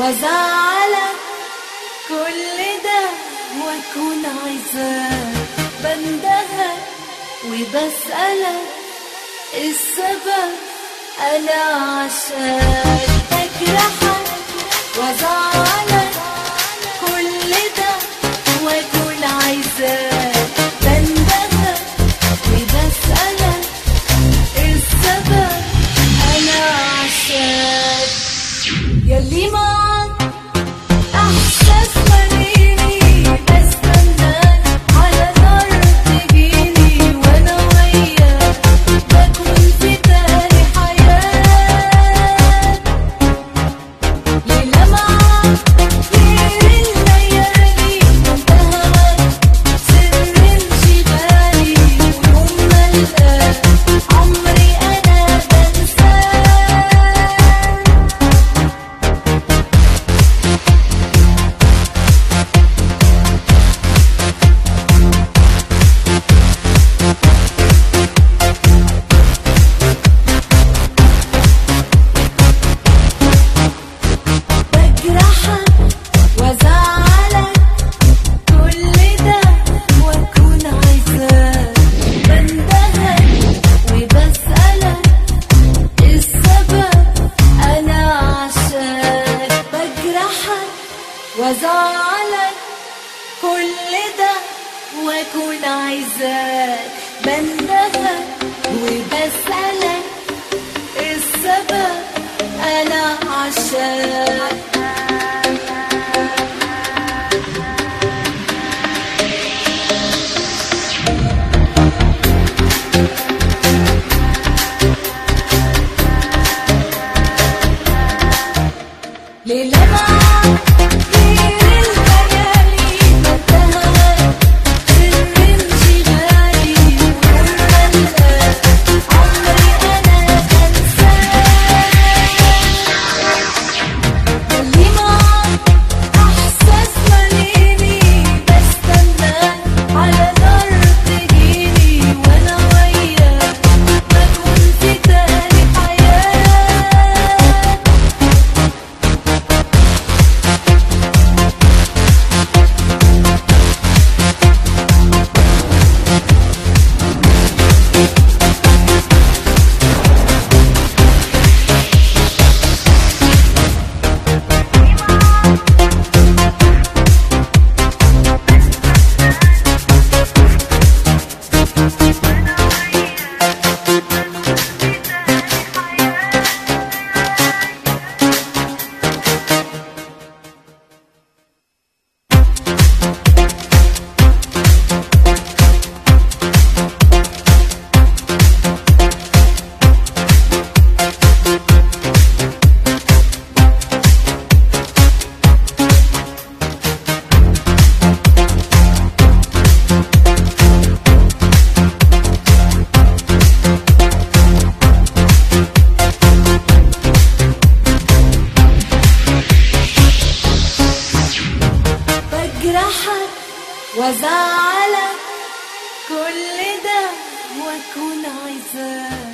وازعلك كل ده واكون عايزاك بندهك وبسألك السبب انا عشان اجرحك وازعلك كل ده واكون عايزاك بندهك وبسألك السبب انا عشان يلي معاك احساس ماليني بستناك على نار تجيني وانا وياك بكون في تاني حياه ليلة معاك غير الليالي وانت هواك سر انشغالي ويوم ما القاك عمري انا بنساك بجرحك وازعلك كل ده واكون عايزاك بندهك وبسألك السبب انا عشان بجرحك وازعلك كل ده واكون عايزاك بندهك وبسألك السبب انا عشان ليلة معاك غير الليالي وانت هواك سر انشغالي ويوم ما القاك عمري انا بنساك يلي معاك احساس ماليني بستناك على نار تجيني وانا وياك بكون في تاني حياه بجرحك وازعلك كل ده واكون عايزاك